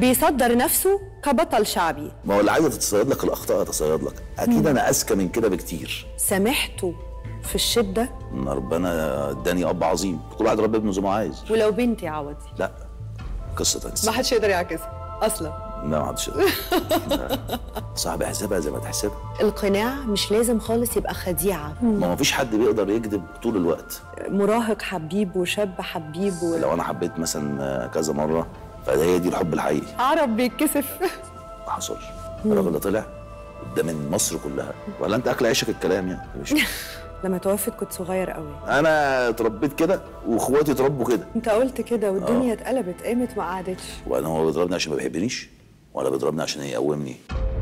بيصدر نفسه كبطل شعبي ما هو اللي عايزه تتصيد لك الاخطاء تتصيد لك اكيد انا اذكى من كده بكتير سامحته في الشده ان ربنا اداني اب عظيم كل واحد رب ابنه زي ما هو عايز ولو بنتي عوضي لا قصه تانية حدش يقدر يعكسها اصلا لا ما حدش يقدر. لا. صعب احسبها زي ما تحسبها القناع مش لازم خالص يبقى خديعه ما ما فيش حد بيقدر يكذب طول الوقت مراهق حبيب وشاب حبيب و... لو انا حبيت مثلا كذا مره فده هي دي الحب الحقيقي عرب بيتكسف ما حصلش الراجل ده طلع قدام مصر كلها ولا انت اكل عيشك الكلام يعني مش لما توفت كنت صغير قوي انا اتربيت كده واخواتي اتربوا كده انت قلت كده والدنيا اتقلبت قامت ما قعدتش وانا هو بيضربني عشان ما بيحبنيش ولا بيضربني عشان يقومني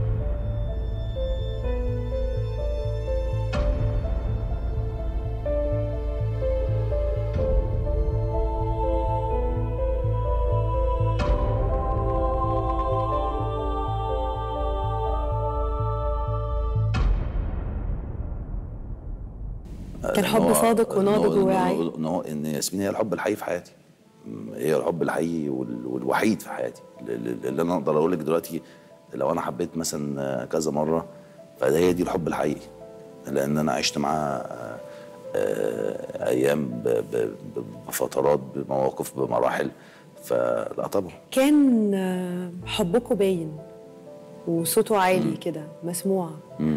كان حب صادق وناضج وواعي ان هو ان ياسمين هي الحب الحقيقي في حياتي م- هي الحب الحقيقي وال- والوحيد في حياتي اللي اللي انا اقدر اقول لك دلوقتي لو انا حبيت مثلا كذا مره فده هي دي الحب الحقيقي لان انا عشت معاها آه، آه، ايام ب- ب- ب- بفترات بمواقف بمراحل فلا طبعا كان آه، حبكم باين وصوته عالي كده مسموع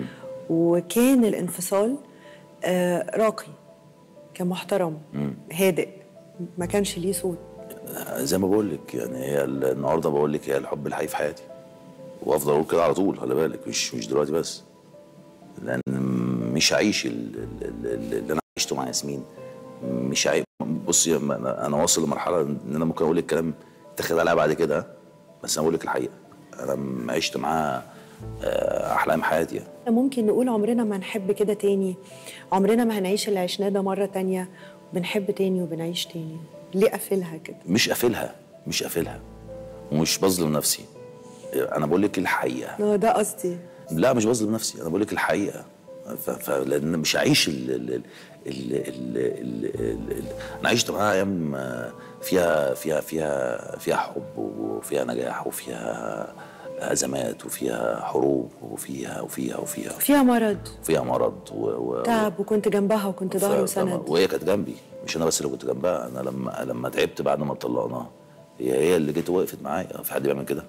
وكان الانفصال آه، راقي كان محترم هادئ ما كانش ليه صوت زي ما بقول لك يعني هي ال- النهارده بقول لك هي الحب الحقيقي في حياتي وافضل اقول كده على طول خلي بالك مش مش دلوقتي بس لان مش هعيش ال- ال- ال- اللي انا عشته مع ياسمين مش عايز بصي أما انا أنا واصل لمرحله ان انا ممكن اقول لك كلام اتخذ عليها بعد كده بس انا بقول لك الحقيقه انا م- عشت معاها آه، احلام حياتي يعني. ممكن نقول عمرنا ما هنحب كده تاني عمرنا ما هنعيش اللي عشناه ده مرة تانية بنحب تاني وبنعيش تاني ليه قافلها كده مش قافلها مش قافلها ومش بظلم نفسي انا بقول لك الحقيقه هو ده قصدي لا مش بظلم نفسي انا بقول لك الحقيقه ف... ف... لان مش هعيش ال... ال... ال... ال... ال... ال... ال... ال... انا عشت معاها ايام آه، فيها فيها فيها فيها حب وفيها نجاح وفيها ازمات وفيها حروب وفيها وفيها وفيها فيها مرض وفيها مرض و... و... تعب وكنت جنبها وكنت ظهر ف- وسند وهي كانت جنبي مش انا بس اللي كنت جنبها انا لما لما تعبت بعد ما طلقناها هي هي اللي جت وقفت معايا في حد بيعمل كده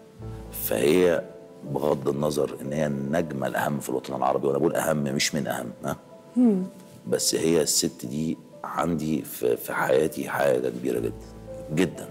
فهي بغض النظر ان هي النجمه الاهم في الوطن العربي وانا بقول اهم مش من اهم ها بس هي الست دي عندي في, في حياتي حاجه كبيره جدا جدا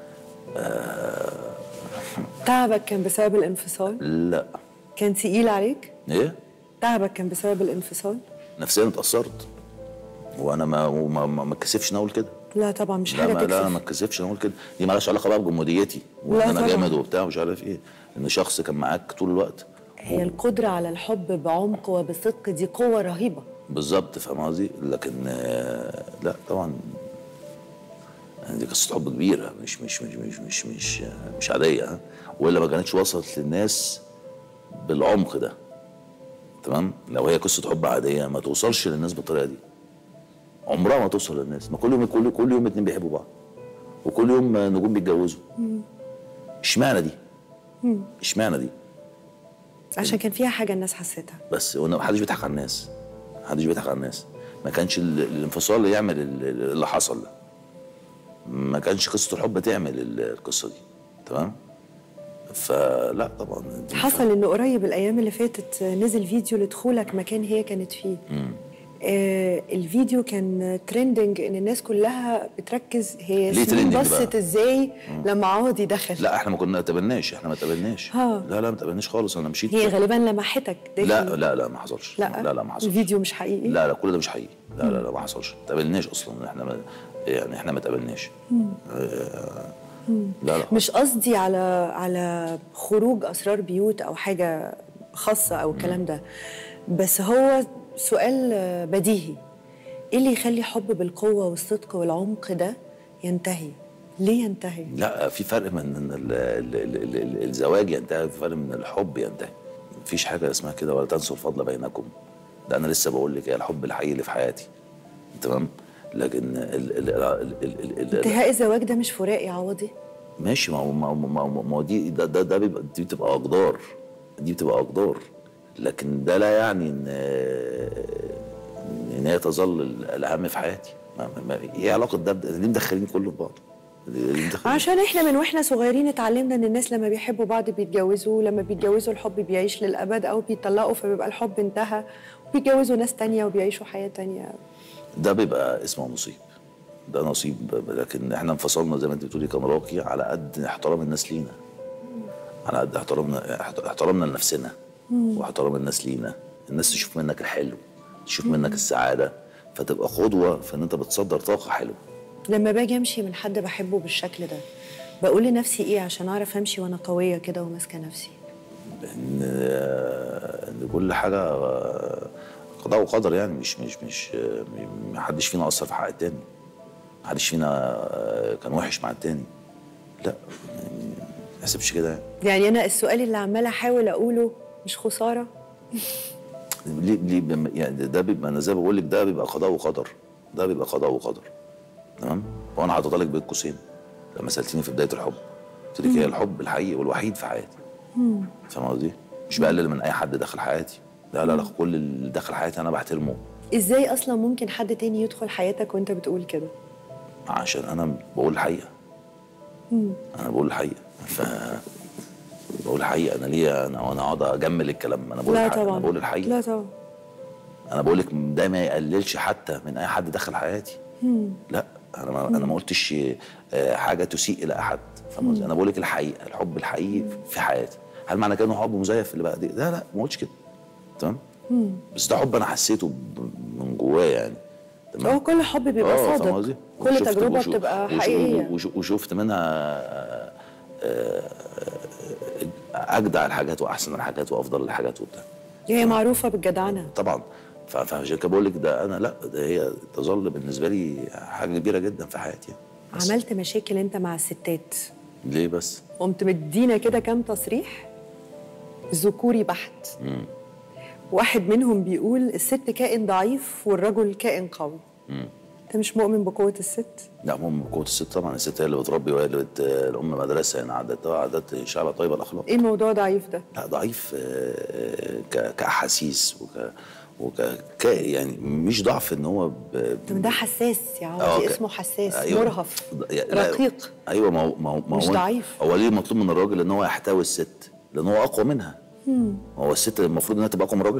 تعبك كان بسبب الانفصال لا كان تقيل عليك ايه تعبك كان بسبب الانفصال نفسيا اتاثرت وانا ما ما ما ما اتكسفش إن اقول كده لا طبعا مش لا حاجه ما لا أنا ما تكسف اتكسفش انا اقول كده دي مالهاش علاقه بقى بجموديتي وان لا انا طبعا. جامد وبتاع ومش عارف ايه ان شخص كان معاك طول الوقت هي القدره على الحب بعمق وبصدق دي قوه رهيبه بالظبط فاهم قصدي لكن آه، لا طبعا يعني دي قصه حب كبيره مش مش مش مش مش مش, آه، مش عاديه ها والا ما كانتش وصلت للناس بالعمق ده تمام لو هي قصه حب عاديه ما توصلش للناس بالطريقه دي عمرها ما توصل للناس ما كل يوم كل كل يوم اتنين بيحبوا بعض وكل يوم آه، نجوم بيتجوزوا اشمعنى دي اشمعنى دي عشان كان فيها حاجه الناس حسيتها بس ما حدش بيضحك على الناس ما حدش بيضحك على الناس ما كانش ال- الانفصال اللي يعمل ال- اللي حصل ده ما كانش قصه الحب تعمل ال- القصه دي تمام فلا طبعا دي حصل انه قريب الايام اللي فاتت نزل فيديو لدخولك مكان هي كانت فيه آه الفيديو كان ترندنج ان الناس كلها بتركز هي ليه ياسمين trending بصت بقى؟ ازاي لما عوضي دخل لا احنا ما كنا تقابلناش احنا ما تقابلناش ها. لا لا ما تقابلناش خالص انا مشيت هي غالبا لمحتك داخل لا لا لا ما حصلش لا لا لا ما حصلش الفيديو مش حقيقي لا لا كل ده مش حقيقي لا لا لا ما حصلش ما تقابلناش اصلا احنا ما يعني احنا ما تقابلناش آه، لا لا مش قصدي على على خروج اسرار بيوت او حاجه خاصه او الكلام ده بس هو سؤال آه، بديهي ايه اللي يخلي حب بالقوه والصدق والعمق ده ينتهي ليه ينتهي لا في فرق من ان ال- ال- ال- ال- ال- الزواج ينتهي في فرق من الحب ينتهي مفيش حاجه اسمها كده ولا تنسوا الفضل بينكم ده انا لسه بقول لك هي الحب الحقيقي اللي في حياتي تمام لكن ال ال ال ال ال ال ال انتهاء الزواج ده مش فراق يا عوضي ماشي ما هو ما هو ما هو ما هو دي ده ده, ده بيبقى دي بتبقى اقدار دي بتبقى اقدار لكن ده لا يعني ان ان هي تظل الاهم في حياتي ما ما ما- ايه علاقه ده بده؟ ليه مدخلين كله في بعضه؟ ليه مدخلين عشان احنا من واحنا صغيرين اتعلمنا ان الناس لما بيحبوا بعض بيتجوزوا لما بيتجوزوا الحب بيعيش للابد او بيطلقوا فبيبقى الحب انتهى وبيتجوزوا ناس تانية وبيعيشوا حياة تانية ده بيبقى اسمه نصيب ده نصيب لكن احنا انفصلنا زي ما انت بتقولي كان راقي على قد احترام الناس لينا على قد احترامنا احت- احترامنا لنفسنا واحترام الناس لينا الناس تشوف منك الحلو تشوف منك السعاده فتبقى قدوه في ان انت بتصدر طاقه حلوه لما باجي امشي من حد بحبه بالشكل ده بقول لنفسي ايه عشان اعرف امشي وانا قوية كده وماسكة نفسي ان ان كل حاجه آه، قضاء وقدر يعني مش مش مش آه، ما حدش فينا اثر في حق التاني ما حدش فينا آه، كان وحش مع التاني لا يعني ما تحسبش كده يعني يعني انا السؤال اللي عمالة احاول اقوله مش خسارة ليه ليه بم- يعني ده بيبقى انا زي ما بقول لك ده بيبقى قضاء وقدر ده بيبقى قضاء وقدر تمام وانا حاطط لك بين قوسين لما سالتني في بدايه الحب قلت لك هي الحب الحقيقي والوحيد في حياتي فاهم قصدي؟ مش بقلل من اي حد دخل حياتي لا لا لا كل اللي دخل حياتي انا بحترمه ازاي اصلا ممكن حد تاني يدخل حياتك وانت بتقول كده عشان انا بقول الحقيقه انا بقول الحقيقه ف بقول الحقيقه انا ليه انا وانا اقعد اجمل الكلام انا بقول لا الحقيقه طبعا انا بقول الحقيقه لا طبعا انا بقول لك ده ما يقللش حتى من اي حد دخل حياتي لا انا ما انا ما قلتش آه، حاجه تسيء الى احد فاهم قصدي؟ انا بقول لك الحقيقه الحب الحقيقي في حياتي هل معنى كده انه حب مزيف اللي بقى دي لا لا ما قلتش كده تمام بس ده حب انا حسيته ب- من جوايا يعني هو كل حب بيبقى آه، فاهم صادق قصدي؟ كل وشفت- تجربة وشو- بتبقى وشو- حقيقية وشو- وشفت منها آه، آه، اجدع الحاجات واحسن الحاجات وافضل الحاجات وبتاع هي معروفة بالجدعنة طبعا ف- فعشان كده بقول لك ده انا لا ده هي تظل بالنسبه لي حاجه كبيره جدا في حياتي يعني. بس عملت مشاكل انت مع الستات ليه بس؟ قمت مدينا كده كام تصريح ذكوري بحت واحد منهم بيقول الست كائن ضعيف والرجل كائن قوي انت مش مؤمن بقوة الست؟ لا مهم قوه الست طبعا الست هي اللي بتربي وهي اللي بت... الام مدرسه يعني عادات عادات شعب طيبه الاخلاق ايه موضوع ضعيف ده؟ لا ضعيف آه، ك... كاحاسيس وك وك ك... يعني مش ضعف ان هو ب... طب ده حساس يا آه، عوضي ك- اسمه حساس أيوة. مرهف يعني لا، رقيق ايوه ما هو ما هو ما مش هو ضعيف. هو ليه مطلوب من الراجل ان هو يحتوي الست لان هو اقوى منها هو الست المفروض انها تبقى اقوى من الراجل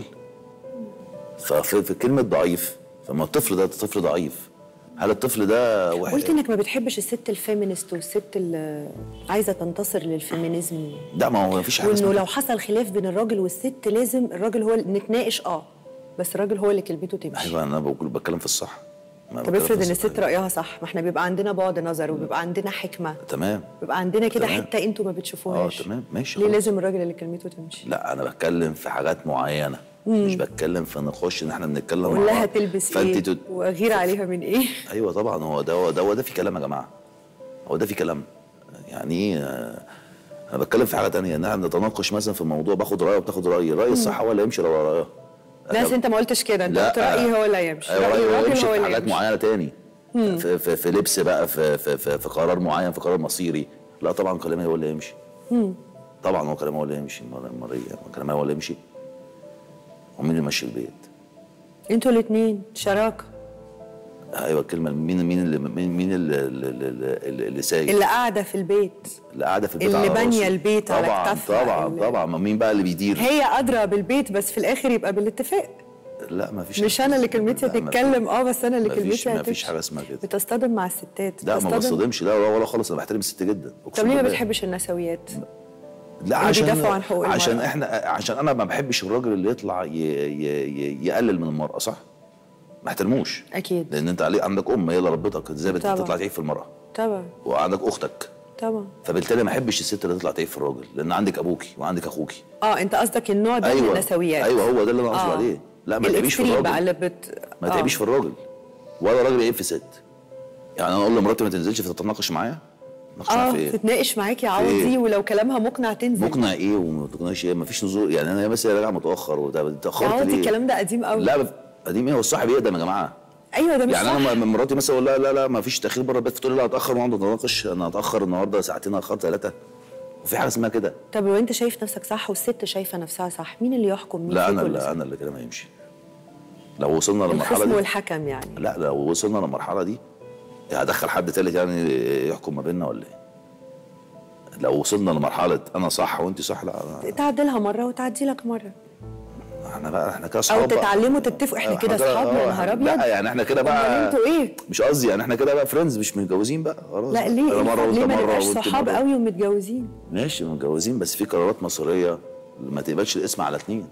ففي في كلمه ضعيف فما الطفل ده طفل ضعيف هل الطفل ده وح- قلت انك ما بتحبش الست الفيمينست والست اللي عايزه تنتصر للفيمينيزم لا ما هو ما فيش حاجه وانه اسمها لو حصل خلاف بين الراجل والست لازم الراجل هو اللي- نتناقش اه بس الراجل هو اللي كلمته تمشي ايوه انا بقول بتكلم في الصح ما طب بتكلم افرض في ان الصح. الست رايها صح ما احنا بيبقى عندنا بعد نظر وبيبقى عندنا حكمه تمام بيبقى عندنا كده تمام. حته انتوا ما بتشوفوهاش اه تمام ماشي ليه خلاص. لازم الراجل اللي كلمته تمشي لا انا بتكلم في حاجات معينه مش بتكلم في نخش ان احنا بنتكلم مع اقول لها بعض. تلبس فانت ايه تت... واغير عليها من ايه ايوه طبعا هو ده هو ده هو ده في كلام يا جماعه هو ده في كلام يعني ايه آه، انا بتكلم في حاجه تانية ان احنا نتناقش مثلا في موضوع باخد رايه وبتاخد رايي رايي الصح هو اللي يمشي لو رايه ناس انت ما قلتش كده انت لا. قلت رايي هو اللي يمشي ايوه راي رايي هو الراجل يمشي هو في اللي حاجات يمشي معينه تاني في, في, في لبس بقى في, في, في, في قرار معين في قرار مصيري لا طبعا كلامي هو اللي يمشي طبعا هو كلامي هو اللي يمشي امال امال ايه هو كلامي هو اللي يمشي ومين اللي ماشي البيت انتوا الاثنين شراكه ايوه الكلمه مين مين اللي مين مين اللي اللي, اللي, اللي سايق اللي قاعده في البيت اللي قاعده في البيت اللي على بانية راسي. البيت على طبعا كتافها، طبعا اللي- طبعا ما مين بقى اللي بيدير هي ادرى بالبيت بس في الاخر يبقى بالاتفاق لا ما فيش مش انا اللي كلمتي لا، ما في- هتتكلم اه بس انا اللي ما فيش- كلمتي ما هتمشي فيش حاجة اسمها كده. بتصطدم مع الستات لا ما بتصطدم- بصطدمش لا ولا ولا خالص انا بحترم الست جدا أقسم طب ليه ما بالله. بتحبش النسويات لا اللي عشان بيدافعوا عن حقوق عشان المرأة. احنا عشان انا ما بحبش الراجل اللي يطلع ي... ي... ي... يقلل من المراه صح؟ ما احترموش اكيد لان انت علي عندك ام هي اللي ربتك ازاي بت- طبعا. تطلع تعيب في المراه طبعا وعندك اختك طبعا فبالتالي ما احبش الست اللي تطلع تعيب في الراجل لان عندك ابوكي وعندك اخوكي اه انت قصدك النوع ده من ايوه النسويات ايوه هو ده اللي انا قصدي آه. عليه لا ما تعيبيش في الإكستريم بقى الراجل اللي بت ما آه. تعيبيش في الراجل ولا راجل يعيب في ست يعني انا اقول لمراتي ما تنزلش فتتناقش معايا ناقش معايا اه في ايه؟ تتناقش معاك يا في عوضي إيه؟ ولو كلامها مقنع تنزل مقنع ايه وما تقنعش ايه ما فيش نزول يعني انا بس راجع متاخر وبتاع يا اتاخرت عوضي ليه؟ الكلام ده قديم قوي لا بف- قديم ايه هو الصاحب يقدم يا جماعه ايوه ده مش يعني صح انا م- مراتي مثلا اقول لها لا لا ما فيش تاخير بره البيت فتقول لي لا اتاخر ونقعد نتناقش انا هتاخر النهارده ساعتين هتاخر ثلاثه وفي حاجه اسمها كده طب وانت شايف نفسك صح والست شايفه نفسها صح مين اللي يحكم مين لا فيكم انا اللي اللي صح؟ انا اللي كده ما يمشي لو وصلنا للمرحله الخصم دي والحكم يعني لا لو وصلنا للمرحله دي هدخل حد تالت يعني يحكم ما بيننا ولا ايه؟ لو وصلنا لمرحله انا صح وانت صح لا أنا تعدلها مره وتعدي لك مره احنا بقى احنا كده اصحاب او بقى. تتعلموا تتفقوا احنا كده اصحاب يا آه، نهار لا ابيض يعني احنا كده امال بقى انتوا ايه مش قصدي يعني احنا كده بقى فريندز مش متجوزين بقى خلاص لا ليه أنا مره وانت ليه ما مره نبقاش وانت صحاب مرة. قوي ومتجوزين ماشي متجوزين بس في قرارات مصيريه ما تقبلش الاسم على اتنين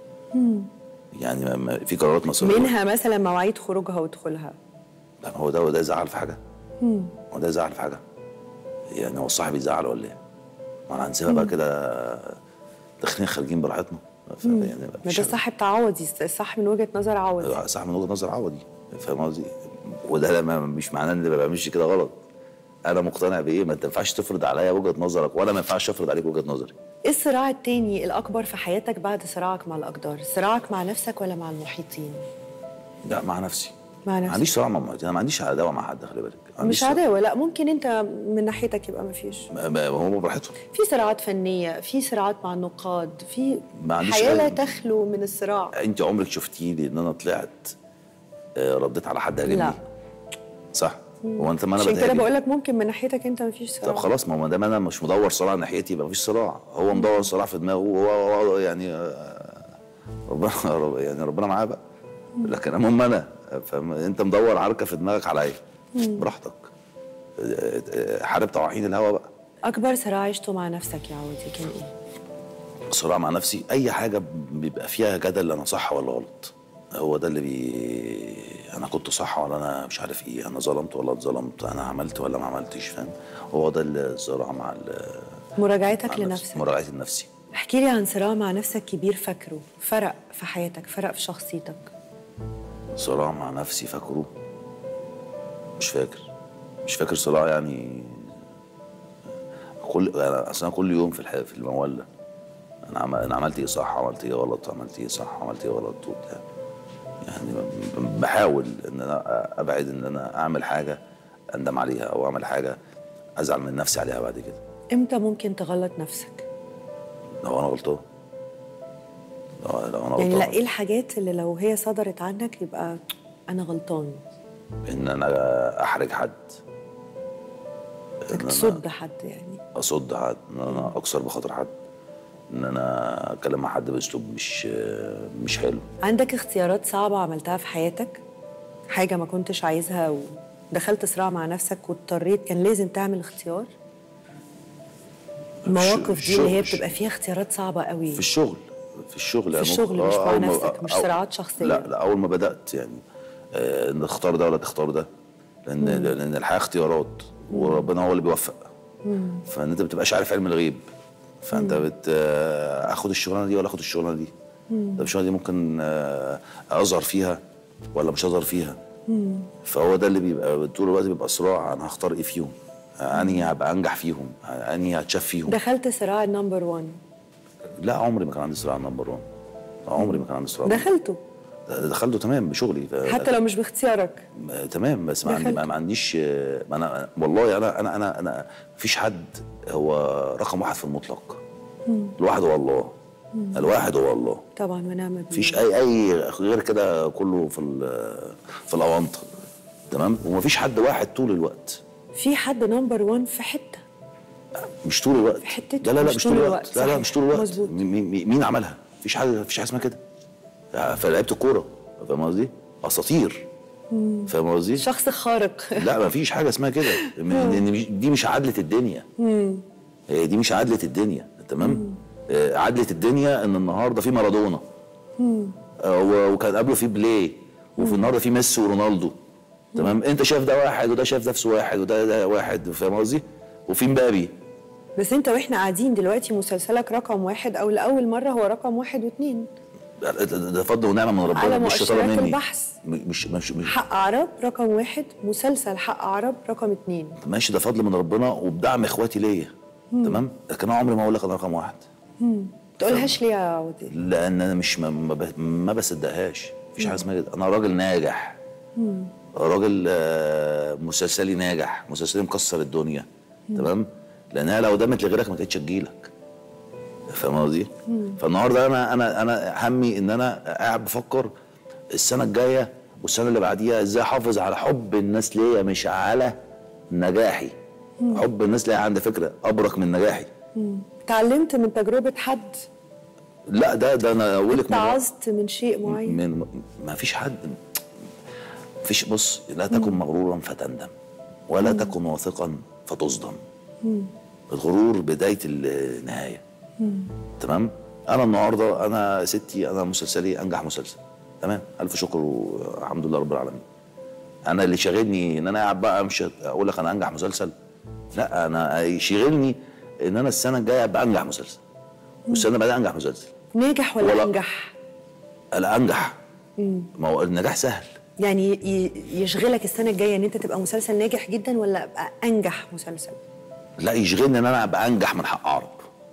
يعني ما- ما في قرارات مصيريه منها مثلا مواعيد خروجها ودخولها لا هو ده هو ده يزعل في حاجه هو ده يزعل في حاجه يعني هو الصاحب يزعل ولا ايه؟ ما انا هنسيبها بقى كده داخلين خارجين براحتنا ف- يعني ما ده مفيش- الصح بتاع عوضي الصح من وجهه نظر عوضي صح من وجهه نظر عوضي فاهم قصدي؟ وده ما- مش معناه ان ما بعملش كده غلط انا مقتنع بايه ما تنفعش تفرض عليا وجهه نظرك ولا ما ينفعش افرض عليك وجهه نظري ايه الصراع التاني الاكبر في حياتك بعد صراعك مع الاقدار صراعك مع نفسك ولا مع المحيطين لا مع نفسي مع ما نفسك عنديش صراع مع مراتي انا ما عنديش عداوه مع حد خلي بالك ما عنديش مش صراع. عداوه لا ممكن انت من ناحيتك يبقى ما فيش ما- ما- هم براحتهم في صراعات فنيه في صراعات مع النقاد في ما عنديش حياه لا أي- تخلو من الصراع انت عمرك شفتي لي ان انا طلعت آه، رديت على حد هاجمني لا. صح هو انت ما انا عشان كده بتهاجم بقول لك ممكن من ناحيتك انت ما فيش صراع طب خلاص ما هو ما دام انا مش مدور صراع ناحيتي يبقى مفيش صراع هو مدور صراع في دماغه وهو هو يعني آه، ربنا رب- يعني ربنا معاه بقى لكن المهم انا فانت مدور عركه في دماغك عليا براحتك آه، آه، حارب طواحين الهوا بقى اكبر صراع عشته مع نفسك يا عودي كان ايه صراع مع نفسي اي حاجه بيبقى فيها جدل انا صح ولا غلط هو ده اللي بي انا كنت صح ولا انا مش عارف ايه انا ظلمت ولا اتظلمت انا عملت ولا ما عملتش فاهم هو ده الصراع مع ال- مع مراجعتك نفسي. لنفسك مراجعتي لنفسي احكي لي عن صراع مع نفسك كبير فاكره فرق في حياتك فرق في شخصيتك صراع مع نفسي فاكره مش فاكر مش فاكر صراع يعني كل انا اصل انا كل يوم في الح... في الموال ده انا عم... انا عملت ايه صح عملت ايه غلط عملت ايه صح عملت ايه غلط وبتاع يعني ب- بحاول ان انا ابعد ان انا اعمل حاجه اندم عليها او اعمل حاجه ازعل من نفسي عليها بعد كده امتى ممكن تغلط نفسك لو انا غلطان لو, لو انا يعني غلطان لا ايه الحاجات اللي لو هي صدرت عنك يبقى انا غلطان ان انا احرج حد انك تصد حد يعني اصد حد ان انا اكسر بخاطر حد ان انا اتكلم مع حد باسلوب مش مش حلو عندك اختيارات صعبة عملتها في حياتك حاجة ما كنتش عايزها ودخلت صراع مع نفسك واضطريت كان لازم تعمل اختيار المواقف دي اللي هي الشغل- بتبقى فيها اختيارات صعبة قوي في الشغل في الشغل في الشغل مش مع أول ما- نفسك، مش أو- صراعات شخصية. لا لا اول ما بدات يعني آه، ان تختار ده ولا تختار ده لان لان الحياه اختيارات وربنا هو اللي بيوفق فان انت ما بتبقاش عارف علم الغيب فانت بت آه، اخد الشغلانه دي ولا اخد الشغلانه دي طب الشغلانه دي ممكن آه، اظهر فيها ولا مش هظهر فيها فهو ده اللي بيبقى طول الوقت بيبقى صراع انا هختار ايه فيهم انهي هبقى انجح فيهم انهي هتشاف فيهم دخلت صراع النمبر 1 لا عمري ما كان عندي صراع نمبر 1 عمري ما كان عندي صراع دخلته دخلته تمام بشغلي ف... حتى لو مش باختيارك آه، تمام بس ما عندي دخلت. ما ما عنديش آه، ما انا والله انا انا انا انا مفيش حد هو رقم واحد في المطلق الواحد هو الله الواحد هو الله طبعا ونعم بالله مفيش اي اي غير كده كله في ال- في الاونطه تمام ومفيش حد واحد طول الوقت في حد نمبر 1 في حته مش طول الوقت في حتته، لا لا لا مش مش طول طول الوقت، الوقت لا لا صحيح. مش طول الوقت مظبوط. مين, مين مين عملها مفيش حاجه مفيش حاجه اسمها كده في لعيبه الكوره فاهم قصدي اساطير فاهم قصدي شخص خارق لا ما فيش حاجه اسمها كده م- إن مش- دي مش عدله الدنيا هي دي مش عدله الدنيا تمام آه، عدله الدنيا ان النهارده في مارادونا آه، و- وكان قبله في بلاي وفي النهارده في ميسي ورونالدو تمام انت شايف ده واحد وده شايف نفسه واحد وده ده واحد فاهم قصدي وفي مبابي بس انت واحنا قاعدين دلوقتي مسلسلك رقم واحد او لاول مره هو رقم واحد واثنين ده- ده ده فضل ونعمه من ربنا على مش شطاره مؤشرات مني البحث. م- مش مش, مش حق عرب رقم واحد مسلسل حق عرب رقم اثنين ماشي ده فضل من ربنا وبدعم اخواتي ليا تمام لكن انا عمري ما اقول لك انا رقم واحد تقولهاش ليه يا عودي لان انا مش ما, ما, ب- ما بصدقهاش مفيش حاجه اسمها كده انا راجل ناجح راجل آه، مسلسلي ناجح مسلسلي مكسر الدنيا تمام لانها لو دامت لغيرك ما كانتش تجيلك فاهم قصدي؟ فالنهارده انا انا انا همي ان انا قاعد بفكر السنه الجايه والسنه اللي بعديها ازاي احافظ على حب الناس ليا مش على نجاحي حب الناس ليا عندي فكره ابرك من نجاحي اتعلمت من تجربه حد لا ده ده انا اقول لك مرة- اتعظت من شيء معين من ما فيش حد فيش بص لا تكن مغرورا فتندم ولا تكن واثقا فتصدم الغرور بدايه النهايه تمام انا النهارده انا ستي انا مسلسلي انجح مسلسل تمام الف شكر والحمد لله رب العالمين انا اللي شاغلني ان انا قاعد بقى امشي اقول لك انا انجح مسلسل لا انا يشغلني ان انا السنه الجايه ابقى انجح مسلسل والسنه اللي بعدها انجح مسلسل ناجح ولا ولا- انجح لا انجح ما هو النجاح سهل يعني ي- يشغلك السنه الجايه ان انت تبقى مسلسل ناجح جدا ولا ابقى انجح مسلسل لا يشغلني ان انا ابقى انجح من حق عرب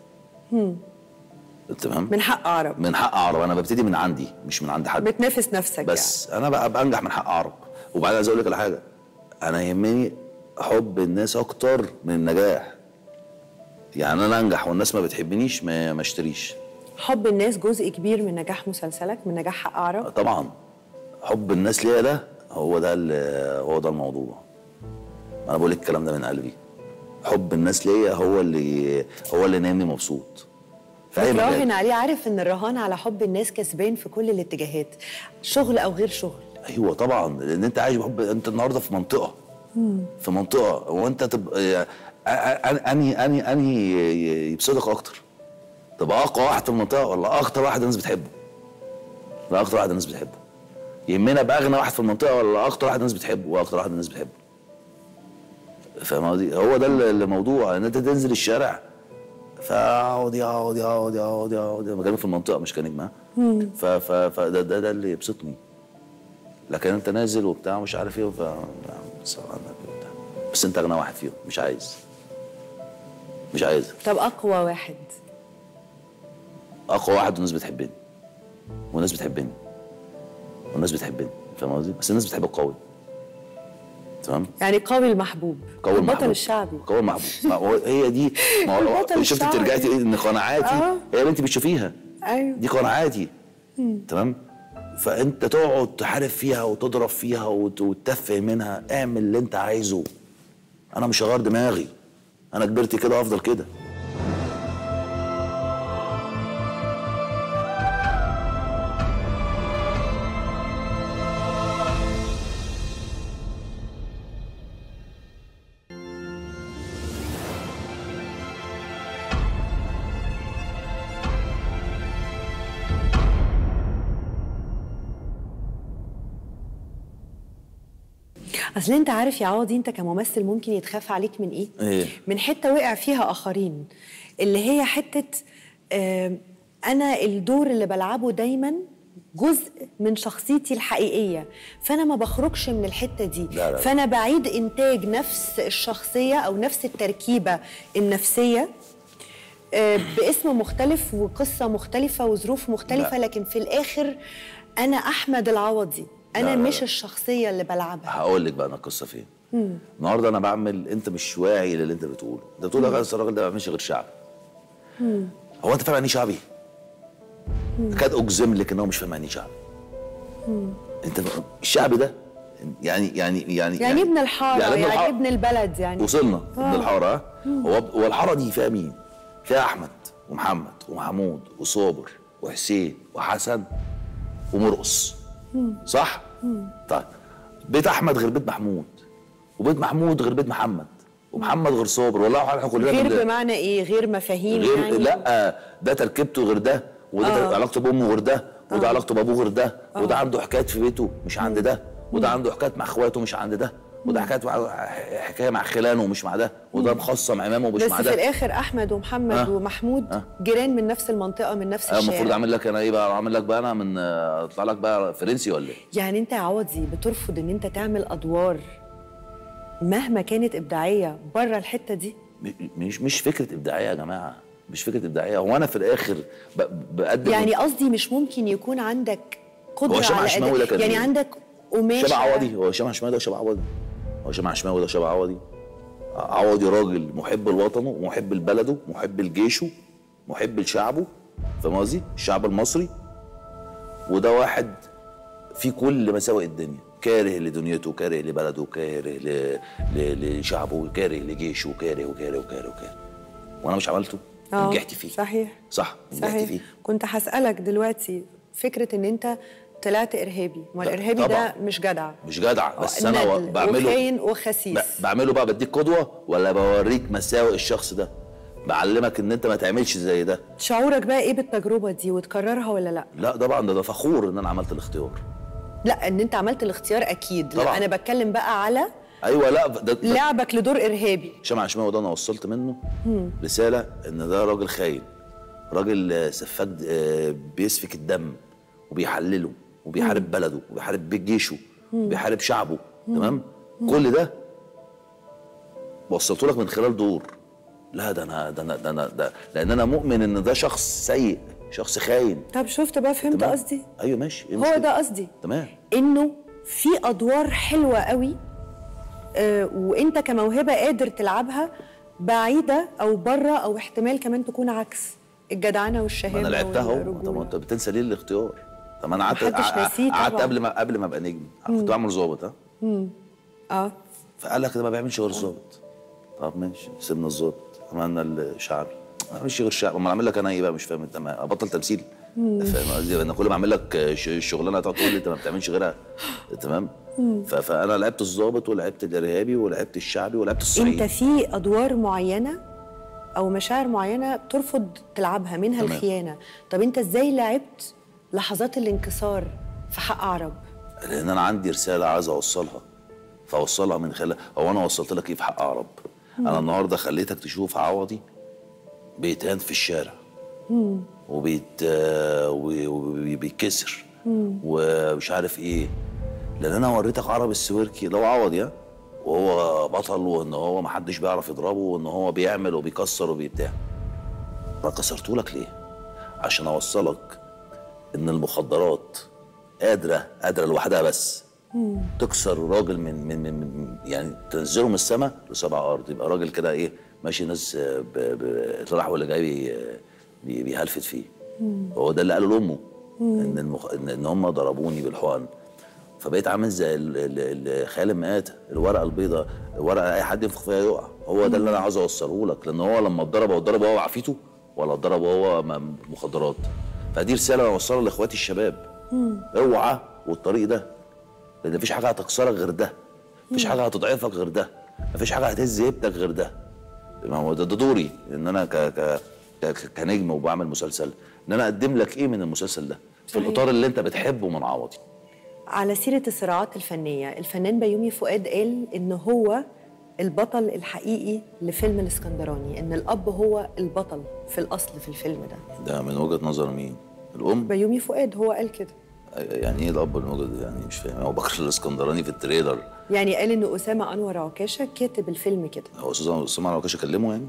تمام من حق عرب من حق عرب انا ببتدي من عندي مش من عند حد بتنافس نفسك بس انا بقى ابقى انجح من حق عرب وبعدين عايز اقول لك على حاجه انا يهمني حب الناس اكتر من النجاح يعني انا انجح والناس ما بتحبنيش ما ما اشتريش يعني حب الناس جزء كبير من نجاح مسلسلك من نجاح حق عرب طبعا حب الناس ليا ده هو ده ال- هو ده الموضوع انا بقول لك الكلام ده من قلبي حب الناس ليا هو اللي هو اللي نايمني مبسوط في أي مجال. بتراهن عليه عارف ان الرهان على حب الناس كسبان في كل الاتجاهات شغل او غير شغل ايوه طبعا لان انت عايش بحب انت النهارده في منطقه في منطقه وانت تبقى أ- أ- انهي انهي انهي يبسطك اكتر تبقى اقوى واحد في المنطقه ولا اكتر واحد الناس بتحبه لا اكتر واحد الناس بتحبه يهمنا ابقى اغنى واحد في المنطقه ولا اكتر واحد الناس بتحبه واكتر واحد الناس بتحبه فاهم قصدي هو ده ال- الموضوع ان انت تنزل الشارع فاقعد يقعد يقعد يقعد يقعد انا بكلمك في المنطقه مش كنجم ها ف ف فده ده, ده اللي يبسطني لكن انت نازل وبتاع مش عارف ايه ف بس وبتاع. بس انت اغنى واحد فيهم مش عايز مش عايز طب اقوى واحد اقوى واحد والناس بتحبني والناس بتحبني والناس بتحبني فاهم قصدي؟ بس الناس بتحب القوي تمام؟ يعني قوي المحبوب قوي البطل المحبوب. الشعبي قوي المحبوب ما هو هي دي ما هو البطل شفت الشعبي. انت رجعتي ايه ان قناعاتي آه. هي اللي انت بتشوفيها ايوه دي قناعاتي تمام فانت تقعد تحارب فيها وتضرب فيها وت- وتتفه منها اعمل اللي انت عايزه انا مش هغير دماغي انا كبرت كده افضل كده اصل انت عارف يا عوضي انت كممثل ممكن يتخاف عليك من ايه؟ إيه؟ من حته وقع فيها اخرين اللي هي حته آم، انا الدور اللي بلعبه دايما جزء من شخصيتي الحقيقيه فانا ما بخرجش من الحته دي لا، لا. فانا بعيد انتاج نفس الشخصيه او نفس التركيبه النفسيه آه، باسم مختلف وقصه مختلفه وظروف مختلفه لا. لكن في الاخر انا احمد العوضي انا لا، لا، مش لا. الشخصيه اللي بلعبها هقول لك بقى انا القصه فين النهارده انا بعمل انت مش واعي للي انت بتقوله انت بتقول لك أصل الراجل ده ما بيعملش غير شعبي هو انت فاهم يعني ايه شعبي كاد اجزم لك ان هو مش فاهم يعني ايه شعبي انت ف- الشعبي ده يعني يعني يعني يعني ابن الحاره يعني, يعني الحارة. ابن البلد يعني وصلنا ابن الحاره ها؟ هو هو الحاره دي فيها مين؟ فيها احمد ومحمد ومحمود وصابر وحسين وحسن ومرقص صح؟ طيب بيت احمد غير بيت محمود وبيت محمود غير بيت محمد ومحمد غير صابر والله احنا كلنا غير بن- بمعنى ايه غير مفاهيم غير يعني لا ده تركيبته غير ده وده آه. علاقته بامه غير ده وده علاقته بابوه غير ده وده عنده حكايات في بيته مش عند ده وده عنده حكايات مع اخواته مش عند ده وده حكايات مع حكايه مع خلانه ومش مع ده وده مخصم امامه ومش بس مع في ده الاخر احمد ومحمد آه. ومحمود آه. جيران من نفس المنطقه من نفس أنا المفروض الشارع اعمل لك انا ايه بقى اعمل لك بقى انا من آه، اطلع لك بقى فرنسي ولا ايه يعني انت يا عوضي بترفض ان انت تعمل ادوار مهما كانت ابداعيه بره الحته دي م- مش مش فكره ابداعيه يا جماعه مش فكره ابداعيه هو انا في الاخر ب- بقدم يعني قصدي مش ممكن يكون عندك هو قدره شبه على عشماوي أداء ده كان يعني إيه؟ عندك قماشة. شبه عوضي هو هشام عشماوي ده شبه عوضي هو هشام عشماوي ده شبه عوضي عوضي راجل محب لوطنه محب لبلده محب لجيشه محب لشعبه فاهم قصدي؟ الشعب المصري وده واحد في كل مساوئ الدنيا كاره لدنيته كاره لبلده كاره ل... ل... لشعبه كاره لجيشه كاره وكاره وكاره وكاره وانا مش عملته آه، نجحت فيه صحيح صح نجحت صحيح فيه كنت هسألك دلوقتي فكرة ان انت طلعت ارهابي ما لا، الارهابي ده طبعا. مش جدع مش جدع بس انا ندل و- بعمله وخاين وخسيس ب- بعمله بقى بديك قدوه ولا بوريك مساوئ الشخص ده بعلمك ان انت ما تعملش زي ده شعورك بقى ايه بالتجربة دي وتكررها ولا لا لا طبعا ده, ده فخور ان انا عملت الاختيار لا ان انت عملت الاختيار اكيد لا طبعا. انا بتكلم بقى على ايوه لا ده, ده لعبك لدور ارهابي هشام عشماوي ده انا وصلت منه رساله ان ده راجل خاين راجل آه، سفاك آه، بيسفك الدم وبيحلله وبيحارب بلده وبيحارب بيت جيشه وبيحارب شعبه تمام كل ده وصلته لك من خلال دور لا ده انا ده انا ده انا ده لان انا مؤمن ان ده شخص سيء شخص خاين طب شفت بقى فهمت تمام؟ قصدي ايوه ماشي إيه هو المشكلة؟ ده قصدي تمام انه في ادوار حلوه قوي آه، وانت كموهبه قادر تلعبها بعيده او بره او احتمال كمان تكون عكس الجدعنه ما والشهامه انا لعبتها اهو والرجولة. طب ما انت بتنسى ليه الاختيار طب ما انا قعدت محدش قع- ناسيه قعدت طبعا. قبل ما قبل ما ابقى نجم كنت بعمل ظابط ها اه فقال لك ده ما بيعملش غير الظابط طب ماشي سيبنا الظابط عملنا الشعبي ما بعملش غير الشعب امال اعمل لك انا ايه بقى مش فاهم انت ما ابطل تمثيل فاهم قصدي انا كل ما اعمل لك ش- الشغلانه هتقعد تقول لي انت ما بتعملش غيرها تمام ف- فانا لعبت الظابط ولعبت الارهابي ولعبت الشعبي ولعبت الصعيدي انت في ادوار معينه او مشاعر معينه ترفض تلعبها منها تمام. الخيانه طب انت ازاي لعبت لحظات الانكسار في حق عرب لان انا عندي رساله عايز اوصلها فاوصلها من خلال هو انا وصلت لك ايه في حق عرب انا النهارده خليتك تشوف عوضي بيتهان في الشارع وبيت آه، و- وبيتكسر ومش عارف ايه لان انا وريتك عرب السويركي اللي هو عوضي ها وهو بطل وان هو محدش بيعرف يضربه وان هو بيعمل وبيكسر وبيبتاع انا كسرته لك ليه عشان اوصلك ان المخدرات قادره قادره لوحدها بس تكسر راجل من من من, من يعني تنزله من السماء لسبع ارض يبقى راجل كده ايه ماشي ناس آه، ب- ب- اللي راح واللي جاي بي- بي- بيهلفت فيه هو ده اللي قاله لامه ان المخ... ان إن هم ضربوني بالحقن فبقيت عامل زي ال- ال- ال- خيال المآتة الورقه البيضاء ورقه اي حد ينفخ فيها يقع هو ده اللي انا عاوز اوصله لك لان هو لما اتضرب هو اتضرب هو عافيته ولا اتضرب هو م- مخدرات فدي رساله انا اوصلها لاخواتي الشباب اوعى والطريق ده لان مفيش حاجه هتكسرك غير ده مفيش حاجه هتضعفك غير ده مفيش حاجه هتهز هيبتك غير ده ما هو ده, ده دوري ان انا ك ك ك- كنجم وبعمل مسلسل ان انا اقدم لك ايه من المسلسل ده في صحيح. الاطار اللي انت بتحبه من عوضي على سيرة الصراعات الفنية الفنان بيومي فؤاد قال إن هو البطل الحقيقي لفيلم الاسكندراني إن الأب هو البطل في الأصل في الفيلم ده ده من وجهه نظر مين الام بيومي فؤاد هو قال كده يعني ايه الاب الموجود يعني مش فاهم هو بكر الاسكندراني في التريلر يعني قال إن أسامة أنور عكاشة كاتب الفيلم كده هو استاذ اسامه عكاش اكلمه يعني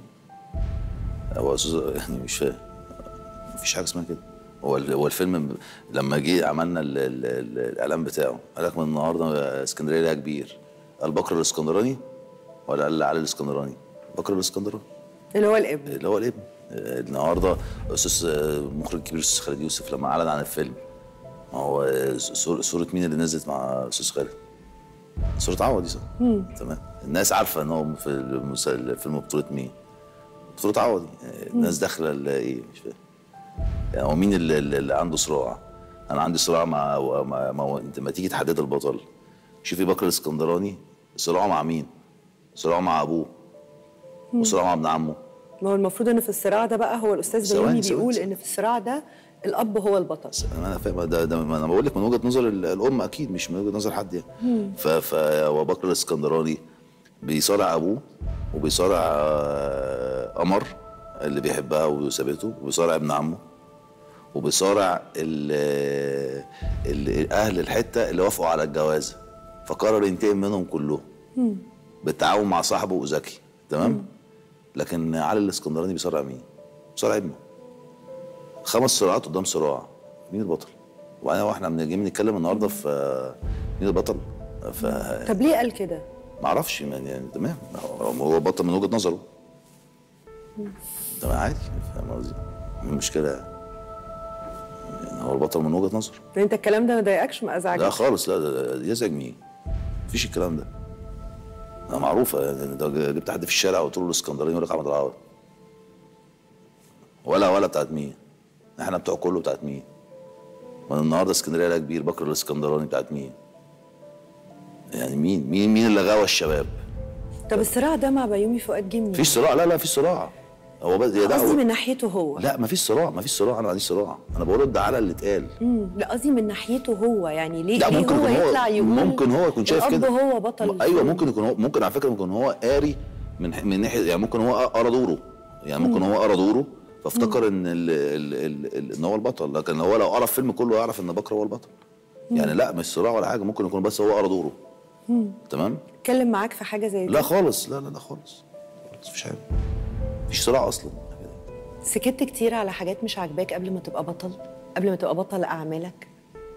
هو استاذ يعني مش فاهم مفيش حاجه اسمها كده هو ال- هو الفيلم لما جه عملنا ال ال ال الاعلان بتاعه قال لك من النهارده اسكندريه ليها كبير قال بكر الاسكندراني ولا قال علي الاسكندراني بكر الاسكندراني اللي هو الابن اللي هو الابن آه، النهارده استاذ آه، مخرج كبير استاذ خالد يوسف لما اعلن عن الفيلم ما هو آه، صور- صوره مين اللي نزلت مع استاذ خالد؟ صوره عوضي صح؟ تمام الناس عارفه ان هو في المس- الفيلم بطوله مين؟ بطوله عوضي آه، الناس داخله ال- ايه مش فاهم يعني هو مين اللي, اللي اللي عنده صراع؟ انا عندي صراع مع مع, مع انت لما تيجي تحدد البطل شوفي بكر الاسكندراني صراعه مع مين؟ صراعه مع ابوه وصراعه مع ابن عمه ما هو المفروض إن في الصراع ده بقى هو الأستاذ ثواني، بيومي ثواني، بيقول ثواني. إن في الصراع ده الأب هو البطل ما انا فاهم ده, ده ما انا بقول لك من وجهه نظر ال- الام اكيد مش من وجهه نظر حد يعني ف ف وبكر الاسكندراني بيصارع ابوه وبيصارع آه، قمر اللي بيحبها وسابته وبيصارع ابن عمه وبيصارع ال- ال- اهل الحته اللي وافقوا على الجواز فقرر ينتقم منهم كلهم بالتعاون مع صاحبه زكي تمام لكن علي الاسكندراني بيصارع مين؟ بيصارع ابنه خمس صراعات قدام صراع مين البطل؟ وانا واحنا بنيجي بنتكلم النهارده في آه، مين البطل ف طب ليه قال كده ما اعرفش يعني يعني تمام هو هو بطل من وجهه نظره تمام عادي فاهم قصدي؟ إيه المشكله يعني هو البطل من وجهه نظره انت الكلام ده ما ضايقكش ما لا ازعجكش خالص لا ده- ده يزعج مين؟ مفيش الكلام ده ده معروفه يعني ده جبت حد في الشارع وقلت له الاسكندراني يقول لك احمد العوض ولا ولا بتاعت مين؟ احنا بتوع كله بتاعت مين؟ ما النهارده اسكندريه لها كبير بكر الاسكندراني بتاعت مين؟ يعني مين مين مين اللي غوى الشباب؟ طب الصراع ده مع بيومي فؤاد جه منين؟ مفيش صراع لا لا في صراع هو بس هي قصدي دعوه من ناحيته هو لا مفيش صراع مفيش صراع انا ما عنديش صراع انا برد على اللي اتقال مم. لا قصدي من ناحيته هو يعني ليه لا ليه ممكن هو يكون هو يطلع يقول ممكن هو يكون شايف الأب كده هو بطل م- ايوه الفيلم. ممكن يكون هو ممكن على فكره يكون هو قاري من ح- من ناحيه يعني ممكن هو قرا دوره يعني ممكن هو قرا دوره فافتكر ان ال ال ال ال ان هو البطل لكن هو لو قرا الفيلم كله يعرف ان بكر هو البطل يعني لا مش صراع ولا حاجه ممكن يكون بس هو قرا دوره تمام اتكلم معاك في حاجه زي دي لا خالص لا لا لا خالص خالص مفيش حاجه مفيش صراع اصلا سكت كتير على حاجات مش عاجباك قبل ما تبقى بطل قبل ما تبقى بطل اعمالك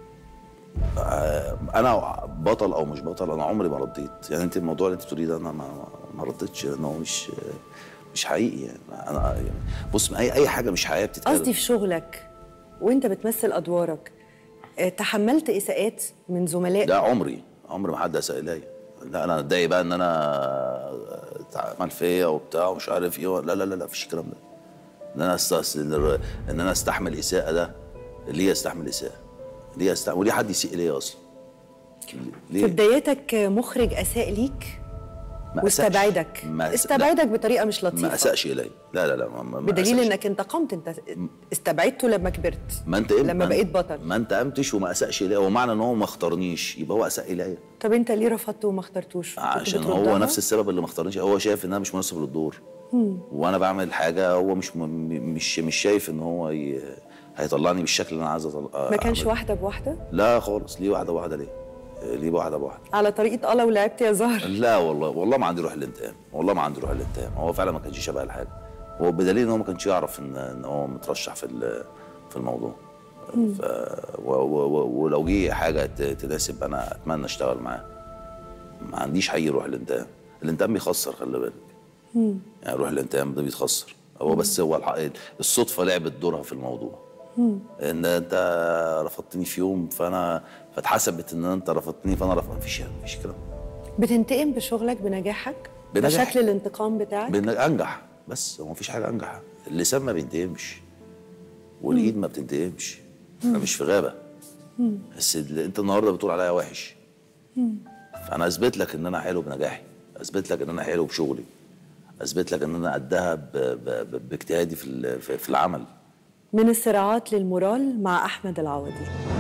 انا بطل او مش بطل انا عمري ما رديت يعني انت الموضوع اللي انت بتقوليه ده انا ما ما ردتش لان هو مش مش حقيقي يعني انا يعني بص اي اي حاجه مش حقيقيه بتتقال قصدي في شغلك وانت بتمثل ادوارك اه، تحملت اساءات من زملاء ده عمري عمري ما حد اساء الي لا انا اتضايق بقى ان انا اتعمل فيا وبتاع ومش عارف ايه لا لا لا لا مفيش الكلام ده ان انا استس... ان انا استحمل اساءه ده ليه استحمل اساءه ليه استحمل وليه حد يسيء ليا اصلا ليه في بداياتك مخرج اساء ليك ما أسأش. واستبعدك ما أس- استبعدك بطريقه مش لطيفه ما اساش الي لا لا لا ما, ما ما بدليل أسأش. انك انتقمت انت استبعدته لما كبرت ما انت إيه؟ لما ما بقيت انت- بطل ما انت قمتش وما اساش الي هو معنى ان هو ما اختارنيش يبقى هو اساء الي طب انت ليه رفضته وما اخترتوش كنت عشان بتردها؟ هو نفس السبب اللي ما اختارنيش هو شايف ان انا مش مناسب للدور وانا بعمل حاجه هو مش م- مش مش شايف ان هو ي... هيطلعني بالشكل اللي انا عايز اطلع ما كانش أعمله. واحده بواحده لا خالص ليه واحده واحده ليه ليه واحده بواحده على طريقه الله ولعبت يا زهر لا والله والله ما عندي روح الانتقام والله ما عندي روح الانتقام هو فعلا ما كانش شبه الحاجه هو بدليل ان هو ما كانش يعرف ان ان هو مترشح في ال- في الموضوع ف و و و ولو جه حاجه ت- تناسب انا اتمنى اشتغل معاه ما عنديش حقيقي روح الانتقام الانتقام بيخسر خلي بالك يعني روح الانتقام ده بيتخسر هو بس هو الحق الصدفه لعبت دورها في الموضوع ان انت رفضتني في يوم فانا فاتحسبت ان انت رفضتني فانا رفضت مفيش مفيش كلام بتنتقم بشغلك بنجاحك بنجاح. بشكل الانتقام بتاعك بن- انجح بس هو مفيش حاجه انجح اللسان ما بينتقمش والايد ما بتنتقمش انا مش في غابه بس اللي انت النهارده بتقول عليا وحش فانا اثبت لك ان انا حلو بنجاحي اثبت لك ان انا حلو بشغلي اثبت لك ان انا قدها ب- ب- ب- باجتهادي في ال- في في العمل من الصراعات للمورال مع احمد العوضي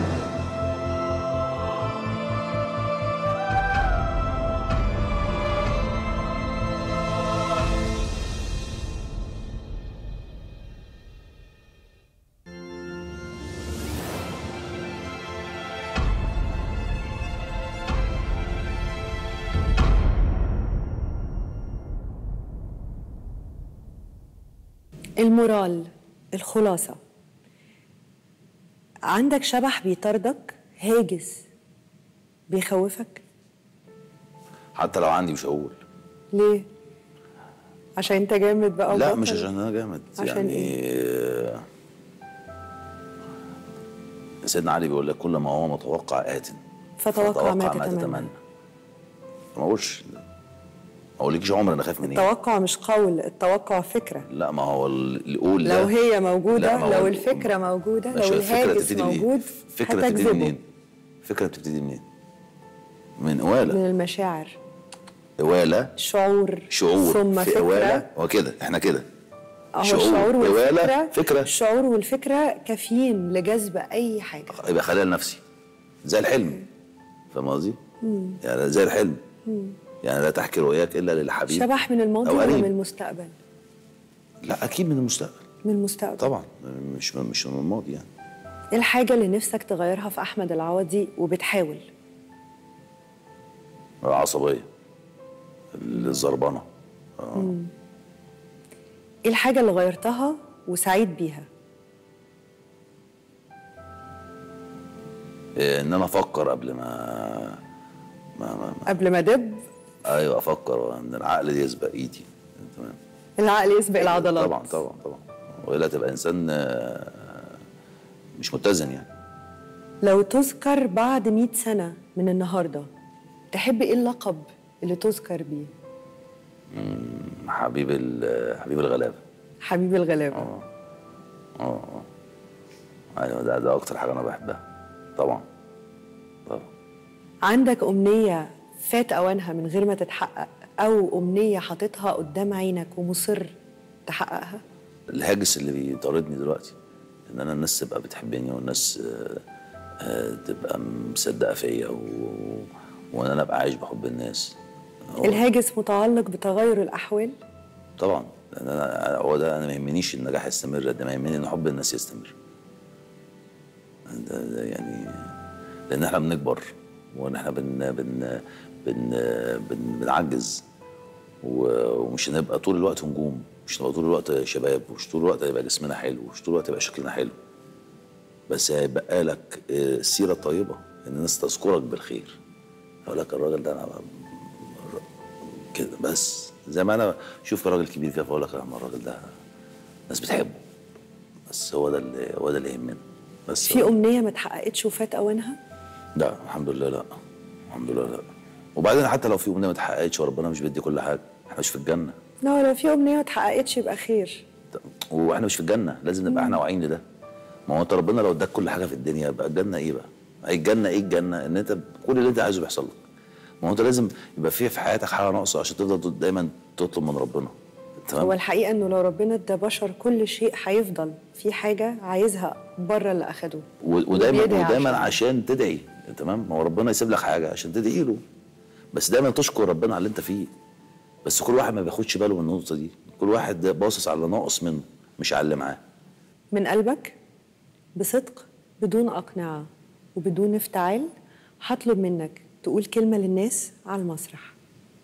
المورال الخلاصة عندك شبح بيطاردك هاجس بيخوفك حتى لو عندي مش هقول ليه؟ عشان انت جامد بقى لا وبطل؟ مش عشان انا جامد عشان يعني آه، سيدنا علي بيقول لك كل ما هو متوقع آت فتوقع ما تتمنى. ما اقولش ما اقولكش عمر انا خايف من ايه التوقع مش قول التوقع فكرة لا ما هو اللي يقول ده لو هي موجودة لا، ما هو- لو الفكرة موجودة ماشي، لو الفكرة الهاجس تبتدي منين؟ موجود فكرة بتبتدي هتجذبه منين؟ فكرة بتبتدي منين؟ من قوالة من المشاعر قوالة شعور شعور ثم في فكرة قوالة هو كده احنا كده اهو شعور، الشعور والفكرة قوالة، فكرة. الشعور والفكرة كافيين لجذب أي حاجة يبقى خليها لنفسي زي الحلم فاهم قصدي؟ يعني زي الحلم يعني لا تحكي رؤياك الا للحبيب شبح من الماضي أو ولا قريب. من المستقبل؟ لا اكيد من المستقبل من المستقبل طبعا مش من مش من الماضي يعني ايه الحاجة اللي نفسك تغيرها في أحمد العوضي وبتحاول؟ العصبيه الزربنه ايه الحاجة اللي غيرتها وسعيد بيها؟ آه، ان انا افكر قبل ما ما, ما, ما قبل ما دب ايوه افكر ان العقل يسبق ايدي تمام العقل يسبق العضلات طبعا طبعا طبعا والا تبقى انسان آه، مش متزن يعني لو تذكر بعد 100 سنة من النهاردة تحب ايه اللقب اللي تذكر بيه حبيب ال- حبيب الغلابه حبيب الغلابة اه اه ايوه ده ده اكتر حاجه انا بحبها طبعا طبعا عندك أمنية فات أوانها من غير ما تتحقق أو أمنية حاططها قدام عينك ومصر تحققها الهاجس اللي بيطاردني دلوقتي ان انا الناس تبقى بتحبني والناس آه، آه، تبقى مصدقه فيا و... وان انا ابقى عايش بحب الناس هو الهاجس متعلق بتغير الأحوال طبعا لان انا هو ده انا ما يهمنيش النجاح يستمر قد ما يهمني ان حب الناس يستمر ده, ده يعني لان احنا بنكبر وان احنا بن بن بن, بن بنعجز و- ومش هنبقى طول الوقت نجوم مش هنبقى طول الوقت شباب ومش طول الوقت هيبقى جسمنا حلو ومش طول الوقت هيبقى شكلنا حلو بس هيبقى لك آه، السيره الطيبه ان الناس تذكرك بالخير اقول لك الراجل ده انا كده بس زي ما انا اشوف راجل كبير كده فاقول لك لا، ما الراجل ده الناس بتحبه بس هو ده اللي هو ده اللي يهمنا بس في هو- أمنية ما اتحققتش وفات أوانها لا الحمد لله لا الحمد لله لا وبعدين حتى لو في امنيه ما اتحققتش وربنا مش بيدي كل حاجه احنا مش في الجنه لا لو في أمنية ما اتحققتش يبقى خير واحنا مش في الجنه لازم نبقى احنا واعيين لده ما هو انت ربنا لو اداك كل حاجه في الدنيا يبقى الجنه ايه بقى؟ اي الجنه ايه الجنه؟ ان انت كل اللي انت عايزه بيحصل لك ما هو انت لازم يبقى في في حياتك حاجه ناقصه عشان تفضل دايما تطلب من ربنا تمام؟ هو الحقيقة إنه لو ربنا ادى بشر كل شيء هيفضل في حاجة عايزها بره اللي أخدوه و- ودايما وبيدعي ودايما عشان. عشان تدعي تمام ما هو ربنا يسيب لك حاجه عشان تدعي له بس دايما تشكر ربنا على اللي انت فيه بس كل واحد ما بياخدش باله من النقطه دي كل واحد باصص على اللي ناقص منه مش على اللي معاه من قلبك بصدق بدون أقنعة وبدون افتعال هطلب منك تقول كلمة للناس على المسرح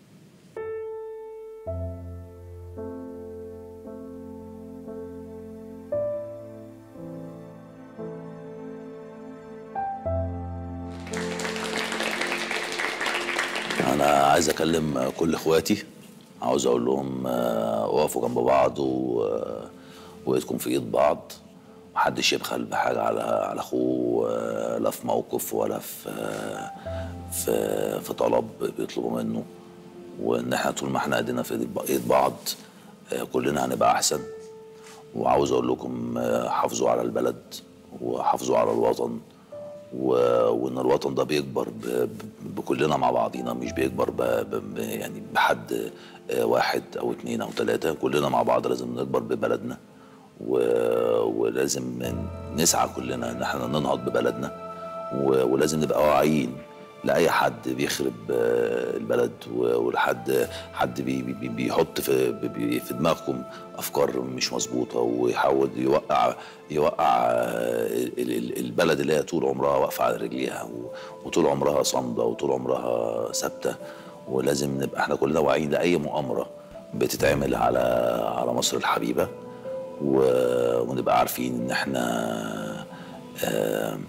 انا عايز اكلم كل اخواتي عاوز اقول لهم آه، وقفوا جنب بعض و آه، وايدكم في ايد بعض محدش يبخل بحاجه على على اخوه آه، لا في موقف ولا في آه، في في طلب بيطلبوا منه وان احنا طول ما احنا ايدينا في إيد- ايد بعض آه، كلنا هنبقى احسن وعاوز اقول لكم آه، حافظوا على البلد وحافظوا على الوطن و... وان الوطن ده بيكبر ب... ب... بكلنا مع بعضينا مش بيكبر ب... ب... ب- يعني بحد آه، واحد او اتنين او تلاتة كلنا مع بعض لازم نكبر ببلدنا و... ولازم نسعى كلنا ان احنا ننهض ببلدنا و... ولازم نبقى واعيين لاي حد بيخرب آه، البلد و- ولحد حد بي بي بيحط في بي في دماغكم افكار مش مظبوطه ويحاول يوقع يوقع آه، ال- ال- البلد اللي هي طول عمرها واقفه على رجليها و- وطول عمرها صامده وطول عمرها ثابته ولازم نبقى احنا كلنا واعيين لاي مؤامره بتتعمل على على مصر الحبيبه و- ونبقى عارفين ان احنا آه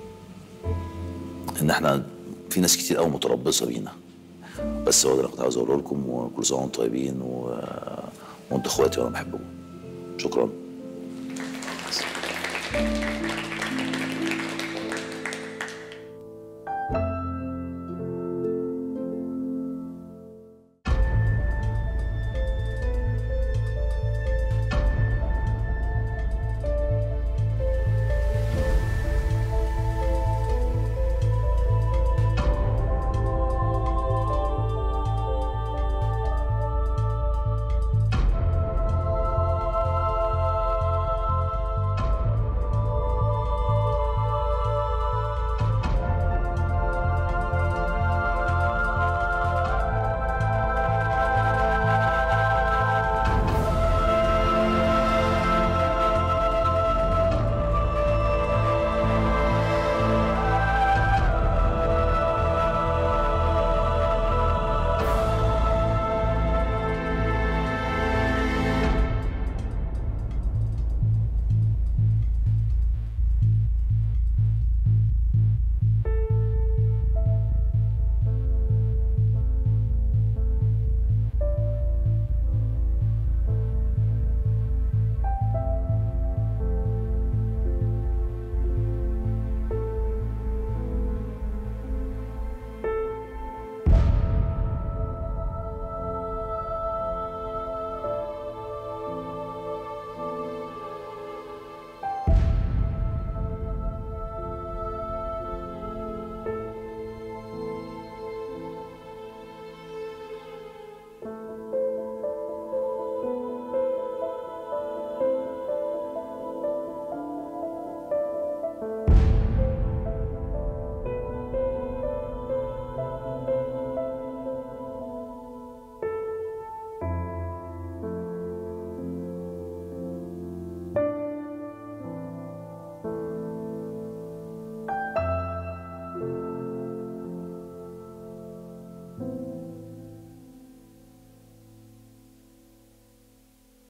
ان احنا في ناس كتير قوي متربصه بينا بس هو ده اللي كنت عاوز اقوله لكم وكل سنه وانتم طيبين و... وانتوا اخواتي وانا بحبكم شكرا